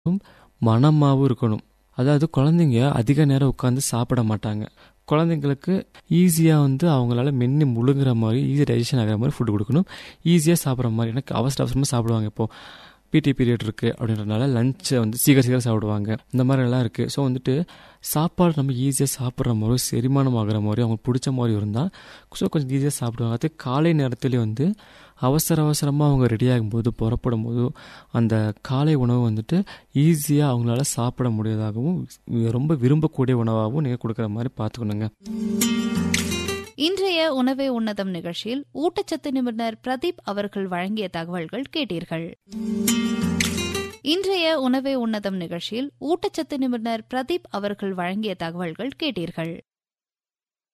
மணமாகவும் இருக்கணும் அதாவது குழந்தைங்க அதிக நேரம் உட்காந்து சாப்பிட மாட்டாங்க குழந்தைங்களுக்கு ஈஸியாக வந்து அவங்களால மென்று முழுங்குற மாதிரி ஈஸியாக டைஜஷன் ஆகிற மாதிரி ஃபுட் கொடுக்கணும் ஈஸியாக சாப்பிட்ற மாதிரி எனக்கு அவசர அவசரமாக சாப்பிடுவாங்க இப்போது பிடி பீரியட் இருக்குது அப்படின்றதுனால லஞ்சை வந்து சீக்கிரம் சீக்கிரம் சாப்பிடுவாங்க இந்த மாதிரி எல்லாம் இருக்குது ஸோ வந்துட்டு சாப்பாடு நம்ம ஈஸியாக சாப்பிட்ற மாதிரி செரிமானம் ஆகிற மாதிரி அவங்களுக்கு பிடிச்ச மாதிரி இருந்தால் ஸோ கொஞ்சம் ஈஸியாக சாப்பிடுவாங்க அது காலை நேரத்துலேயே வந்து அவசர அவசரமாக அவங்க ரெடி ஆகும்போது புறப்படும் போது அந்த காலை உணவு வந்துட்டு ஈஸியாக அவங்களால சாப்பிட முடியாதாகவும் ரொம்ப விரும்பக்கூடிய உணவாகவும் நீங்கள் கொடுக்குற மாதிரி பார்த்துக்கணுங்க இன்றைய உணவே உன்னதம் நிகழ்ச்சியில் ஊட்டச்சத்து நிபுணர் பிரதீப் அவர்கள் வழங்கிய தகவல்கள் கேட்டீர்கள் இன்றைய உணவே உன்னதம் நிகழ்ச்சியில் ஊட்டச்சத்து நிபுணர் பிரதீப் அவர்கள் வழங்கிய தகவல்கள் கேட்டீர்கள்